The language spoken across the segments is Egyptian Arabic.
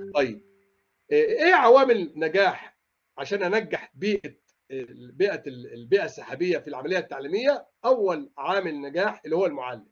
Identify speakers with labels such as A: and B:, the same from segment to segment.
A: طيب ايه عوامل نجاح عشان انجح بيئه بيئه البيئه السحابيه في العمليه التعليميه اول عامل نجاح اللي هو المعلم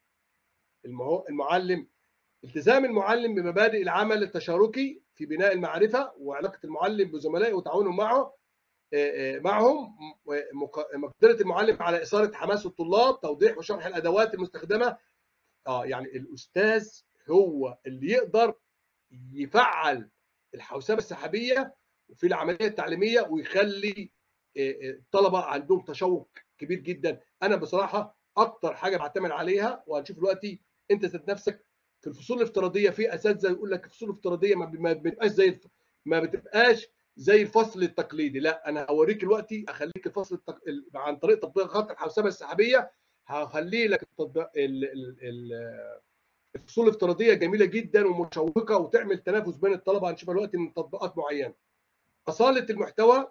A: المعلم التزام المعلم بمبادئ العمل التشاركي في بناء المعرفه وعلاقه المعلم بزملائه وتعاونه معه معهم مقدره المعلم على اثاره حماس الطلاب توضيح وشرح الادوات المستخدمه اه يعني الاستاذ هو اللي يقدر يفعل الحوسبه السحابيه في العمليه التعليميه ويخلي الطلبه عندهم تشوق كبير جدا انا بصراحه اكتر حاجه بعتمد عليها وهنشوف دلوقتي انت ذات نفسك في الفصول الافتراضيه في اساتذه يقول لك الفصول الافتراضيه ما بتبقاش زي ما بتبقاش زي الفصل التقليدي لا انا هوريك دلوقتي اخليك الفصل التق... عن طريق تطبيق خط الحوسبه السحابيه هخلي لك التطبيق ال... ال... ال... الفصول الافتراضيه جميله جدا ومشوقه وتعمل تنافس بين الطلبه هنشوفها دلوقتي من تطبيقات معينه. اصاله المحتوى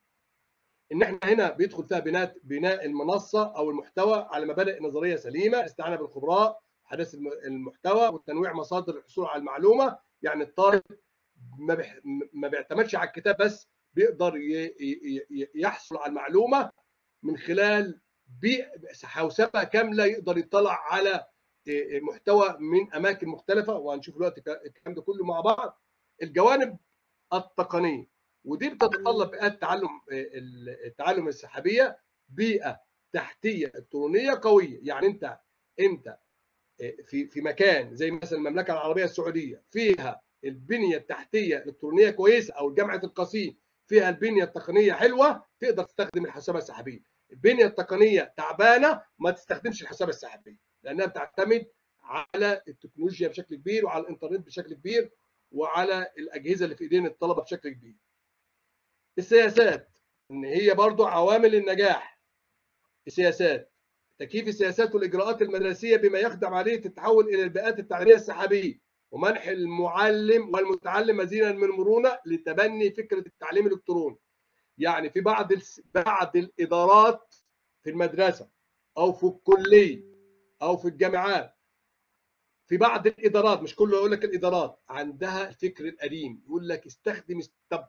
A: ان احنا هنا بيدخل فيها بناء بناء المنصه او المحتوى على مبادئ نظريه سليمه، استعانه بالخبراء، حداث المحتوى وتنويع مصادر الحصول على المعلومه، يعني الطالب ما بح... ما بيعتمدش على الكتاب بس بيقدر ي... ي... يحصل على المعلومه من خلال بي... حوسبه كامله يقدر يطلع على محتوى من اماكن مختلفه وهنشوف دلوقتي الكلام ده كله مع بعض الجوانب التقنيه ودي بتتطلب بيئات تعلم التعلم السحابيه بيئه تحتيه الكترونيه قويه يعني انت انت في في مكان زي مثلا المملكه العربيه السعوديه فيها البنيه التحتيه الالكترونيه كويسه او جامعه القصيم فيها البنيه التقنيه حلوه تقدر تستخدم الحسابه السحابيه البنيه التقنيه تعبانه ما تستخدمش الحسابه السحابيه لانها بتعتمد على التكنولوجيا بشكل كبير وعلى الانترنت بشكل كبير وعلى الاجهزه اللي في ايدين الطلبه بشكل كبير. السياسات ان هي برضو عوامل النجاح. السياسات تكييف السياسات والاجراءات المدرسيه بما يخدم عمليه التحول الى البيئات التعليميه السحابيه ومنح المعلم والمتعلم مزيدا من المرونه لتبني فكره التعليم الالكتروني. يعني في بعض بعض الادارات في المدرسه او في الكليه او في الجامعات في بعض الادارات مش كله يقول لك الادارات عندها الفكر القديم يقول لك استخدم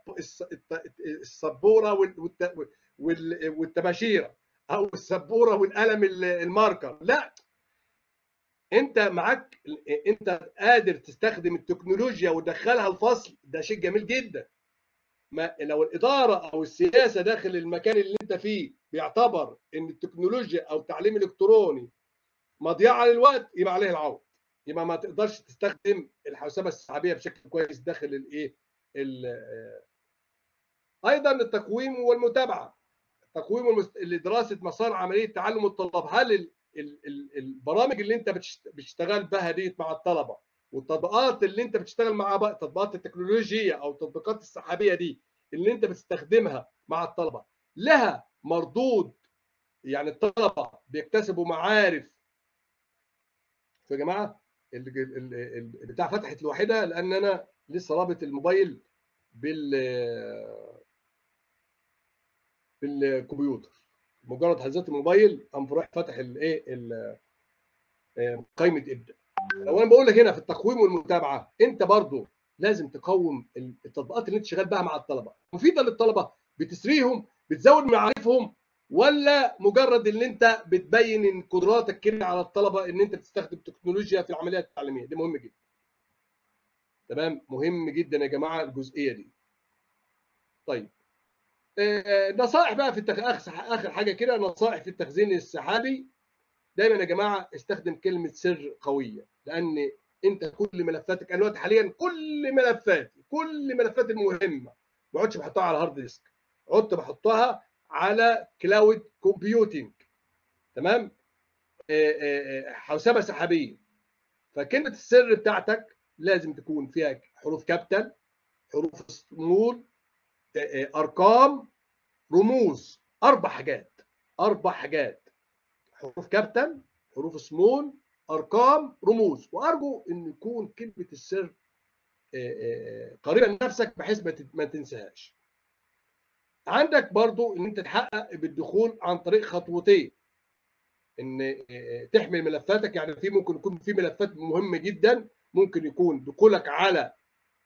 A: السبوره والتباشيره او السبوره والقلم الماركر لا انت معاك انت قادر تستخدم التكنولوجيا وتدخلها الفصل ده شيء جميل جدا ما لو الاداره او السياسه داخل المكان اللي انت فيه بيعتبر ان التكنولوجيا او التعليم الالكتروني مضيعه للوقت يبقى عليه العوض يبقى ما تقدرش تستخدم الحوسبه السحابيه بشكل كويس داخل الايه ايضا التقويم والمتابعه التقويم والمست... لدراسه مسار عمليه تعلم الطلاب هل ال... ال... ال... البرامج اللي انت بتشتغل بها دي مع الطلبه والتطبيقات اللي انت بتشتغل مع بقى التطبيقات التكنولوجيه او التطبيقات السحابيه دي اللي انت بتستخدمها مع الطلبه لها مردود يعني الطلبه بيكتسبوا معارف يا جماعه بتاع فتحت لوحدها لان انا لسه رابط الموبايل بال بالكمبيوتر مجرد هزيت الموبايل قام رايح فاتح الايه قائمه ابدا لو انا بقول لك هنا في التقويم والمتابعه انت برضو لازم تقوم التطبيقات اللي انت شغال بها مع الطلبه مفيده للطلبه بتسريهم بتزود معارفهم ولا مجرد ان انت بتبين ان قدراتك كده على الطلبه ان انت بتستخدم تكنولوجيا في العمليه التعليميه دي مهم جدا تمام مهم جدا يا جماعه الجزئيه دي طيب آه نصائح بقى في التخ... اخر حاجه كده نصائح في التخزين السحابي دايما يا جماعه استخدم كلمه سر قويه لان انت كل ملفاتك انا دلوقتي حاليا كل ملفاتي كل ملفاتي المهمه ما اقعدش بحطها على هارد ديسك قعدت بحطها على كلاود كومبيوتنج تمام حوسبه سحابيه فكلمه السر بتاعتك لازم تكون فيها حروف كابيتال حروف سمول ارقام رموز اربع حاجات اربع حاجات حروف كابيتال حروف سمول ارقام رموز وارجو ان يكون كلمه السر قريبه لنفسك بحيث ما تنساهاش عندك برضو ان انت تحقق بالدخول عن طريق خطوتين ان تحمل ملفاتك يعني في ممكن يكون في ملفات مهمه جدا ممكن يكون دخولك على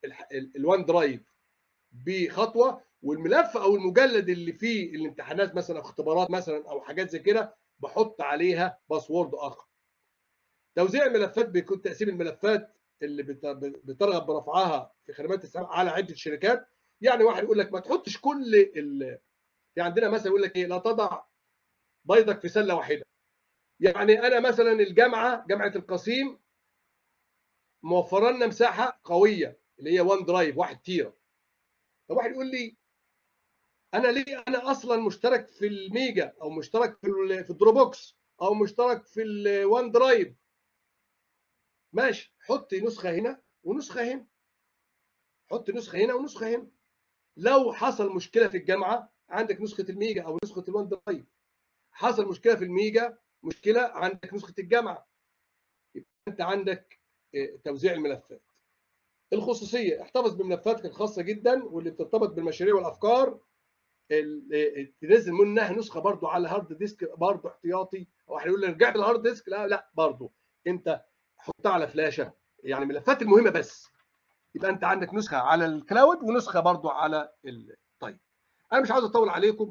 A: الوان درايف بخطوه والملف او المجلد اللي فيه الامتحانات مثلا او اختبارات مثلا او حاجات زي كده بحط عليها باسورد اخر توزيع الملفات بيكون تقسيم الملفات اللي بترغب برفعها في خدمات السلام على عده شركات يعني واحد يقول لك ما تحطش كل ال... في عندنا مثلا يقول لك ايه لا تضع بيضك في سله واحده يعني انا مثلا الجامعه جامعه القصيم موفره لنا مساحه قويه اللي هي وان درايف واحد تيرا فواحد يقول لي انا ليه انا اصلا مشترك في الميجا او مشترك في في الدروبوكس او مشترك في الوان درايف ماشي حط نسخه هنا ونسخه هنا حط نسخه هنا ونسخه هنا لو حصل مشكله في الجامعه عندك نسخه الميجا او نسخه الوان درايف حصل مشكله في الميجا مشكله عندك نسخه الجامعه يبقى انت عندك توزيع الملفات الخصوصيه احتفظ بملفاتك الخاصه جدا واللي بترتبط بالمشاريع والافكار تنزل منها نسخه برضو على هارد ديسك برضو احتياطي واحد يقول لي رجعت للهارد ديسك لا لا برضو انت حطها على فلاشه يعني الملفات المهمه بس يبقى انت عندك نسخه على الكلاود ونسخه برضو على ال... طيب انا مش عاوز اطول عليكم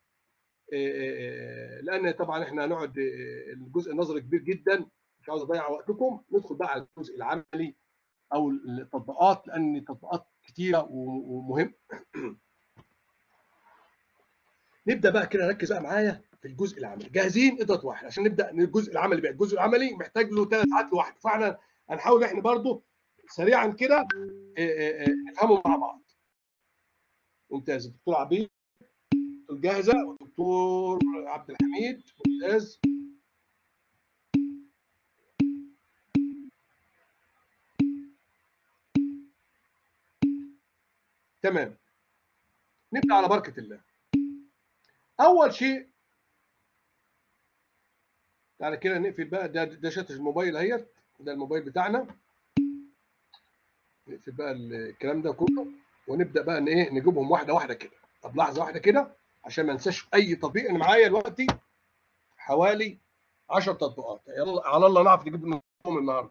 A: لان طبعا احنا هنقعد الجزء النظري كبير جدا مش عاوز اضيع وقتكم ندخل بقى على الجزء العملي او التطبيقات لان التطبيقات كتيره ومهم نبدا بقى كده ركز بقى معايا في الجزء العملي جاهزين اضغط واحد عشان نبدا الجزء العملي بقى الجزء العملي محتاج له ثلاث ساعات لوحده فاحنا هنحاول احنا برضو سريعا كده نفهمه مع بعض ممتاز الدكتور عبيد جاهزه والدكتور عبد الحميد ممتاز تمام نبدا على بركه الله اول شيء تعالى كده نقفل بقى ده ده شاشه الموبايل اهيت ده الموبايل بتاعنا نقفل بقى الكلام ده كله ونبدا بقى ان ايه نجيبهم واحده واحده كده طب لحظه واحده كده عشان ما انساش اي تطبيق انا معايا دلوقتي حوالي 10 تطبيقات يلا على الله نعرف نجيب منهم النهارده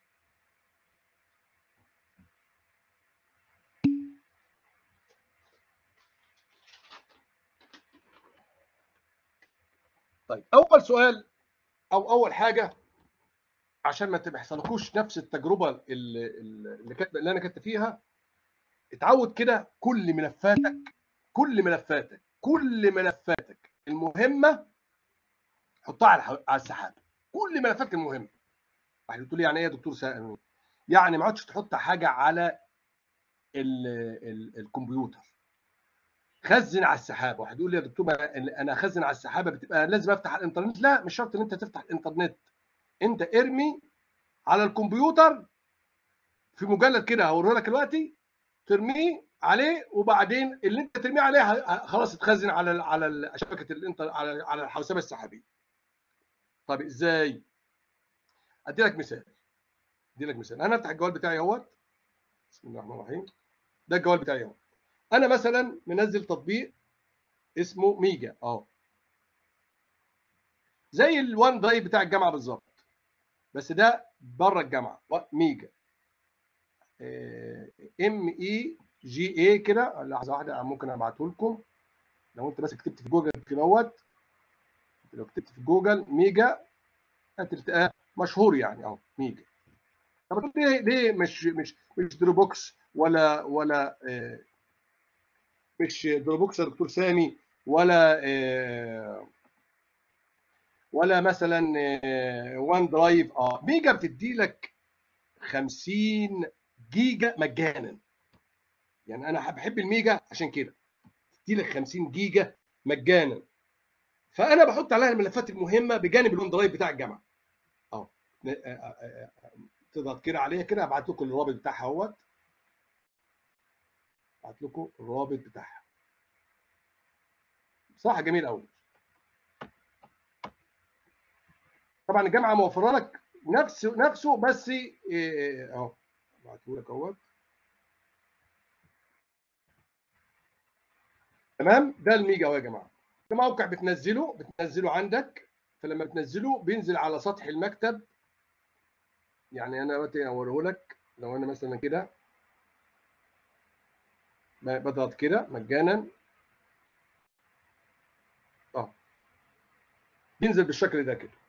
A: طيب اول سؤال او اول حاجه عشان ما تحصلكوش نفس التجربه اللي, اللي, كت... اللي انا كنت فيها اتعود كده كل ملفاتك كل ملفاتك كل ملفاتك المهمه حطها على على السحاب كل ملفاتك المهمه واحد بتقول لي يعني ايه يا دكتور سامي يعني ما عادش تحط حاجه على ال ال الكمبيوتر خزن على السحابه واحد يقول لي يا دكتور انا اخزن على السحابه بتبقى لازم افتح الانترنت لا مش شرط ان انت تفتح الانترنت انت ارمي على الكمبيوتر في مجلد كده هوريه لك دلوقتي ترميه عليه وبعدين اللي انت ترميه عليه خلاص اتخزن على على شبكه الانتر على على الحوسبه السحابيه طب ازاي ادي لك مثال ادي لك مثال انا افتح الجوال بتاعي اهوت بسم الله الرحمن الرحيم ده الجوال بتاعي اهو انا مثلا منزل تطبيق اسمه ميجا اهو زي الوان درايف بتاع الجامعه بالظبط بس ده بره الجامعه ميجا ام اي جي اي كده لحظه واحده ممكن ابعته لكم لو انت بس كتبت في جوجل كدهوت لو كتبت في جوجل ميجا هتلتقاه مشهور يعني اهو ميجا طب ليه ليه مش مش مش دروبوكس ولا ولا آه مش دروبوكس يا دكتور سامي ولا آه ولا مثلا آه وان درايف اه ميجا بتدي لك 50 جيجا مجانا يعني انا بحب الميجا عشان كده تدي لك 50 جيجا مجانا فانا بحط عليها الملفات المهمه بجانب الون درايف بتاع الجامعه اهو تضغط كده عليها كده ابعت لكم الرابط بتاعها اهوت ابعت لكم الرابط بتاعها صح جميل قوي طبعا الجامعه موفره لك نفس نفسه بس اهو ابعته لك اهوت تمام ده الميجا اهو يا جماعه ده موقع بتنزله بتنزله عندك فلما بتنزله بينزل على سطح المكتب يعني انا دلوقتي اوريه لك لو انا مثلا كده بضغط كده مجانا اه بينزل بالشكل ده كده